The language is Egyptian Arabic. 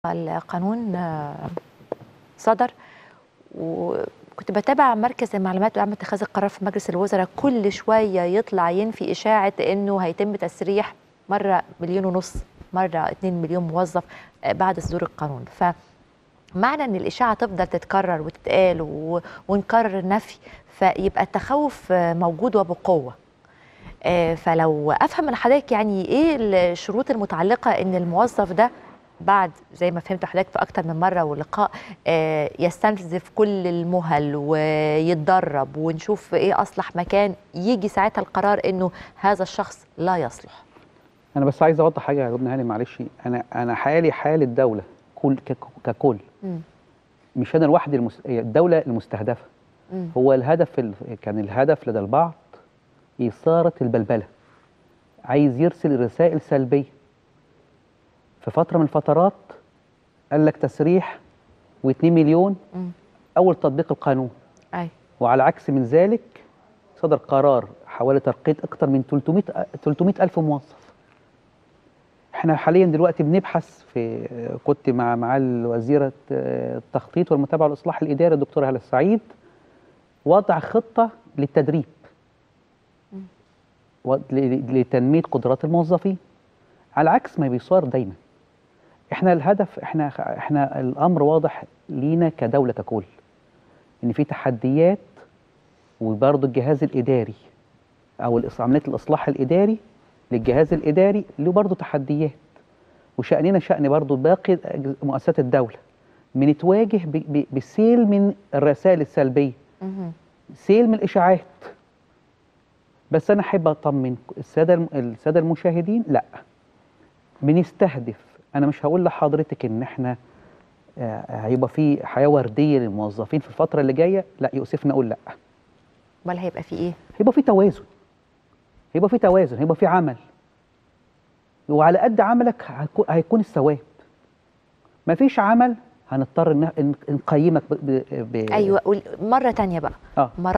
القانون آه، صدر وكنت بتابع مركز المعلومات وعمل اتخاذ القرار في مجلس الوزراء كل شويه يطلع ينفي اشاعه انه هيتم تسريح مره مليون ونص مره 2 مليون موظف آه، بعد صدور القانون ف معنى ان الاشاعه تفضل تتكرر وتتقال و- ونكرر النفي فيبقى التخوف آه، موجود وبقوه آه، فلو افهم من حضرتك يعني ايه الشروط المتعلقه ان الموظف ده بعد زي ما فهمت حضرتك في اكتر من مره ولقاء آه، يستنزف كل المهل ويتدرب ونشوف ايه اصلح مكان يجي ساعتها القرار انه هذا الشخص لا يصلح انا بس عايز اوضح حاجه يا لبنى هاني معلش انا انا حالي حال الدوله كل كك- ككل مم. مش انا لوحدي المس... هي الدوله المستهدفه مم. هو الهدف ال... كان الهدف لدى البعض اثاره البلبله عايز يرسل رسائل سلبيه في فتره من الفترات قال لك تسريح و2 مليون مم. اول تطبيق القانون اي وعلى عكس من ذلك صدر قرار حوالي ترقية أكثر من 300 300 ألف موظف. احنا حاليا دلوقتي بنبحث في كنت مع معالي وزيرة التخطيط والمتابعة والإصلاح الإداري الدكتورة هلا السعيد وضع خطة للتدريب و- ل- لتنمية قدرات الموظفين على عكس ما بيصار دايما احنا الهدف احنا احنا الامر واضح لينا كدوله ككل ان في تحديات وبرضه الجهاز الاداري او الإص- عمليه الاصلاح الاداري للجهاز الاداري له برضه تحديات وشاننا شان برضه باقي أجز- مؤسسات الدوله بنتواجه ب- ب- بسيل من الرسائل السلبيه مهم. سيل من الاشاعات بس انا احب اطمن الساده الم- الساده المشاهدين لا بنستهدف انا مش هقول لحضرتك ان احنا آه، هيبقى في حياه ورديه للموظفين في الفتره اللي جايه لا يؤسفنا اقول لا امال هيبقى في ايه هيبقى في توازن هيبقى في توازن هيبقى في عمل وعلى قد عملك هيكون- هيكون الثواب مفيش عمل هنضطر إن- إن- نقيمك ب... ب... ب... ايوه قول- مره تانية بقى اه مرة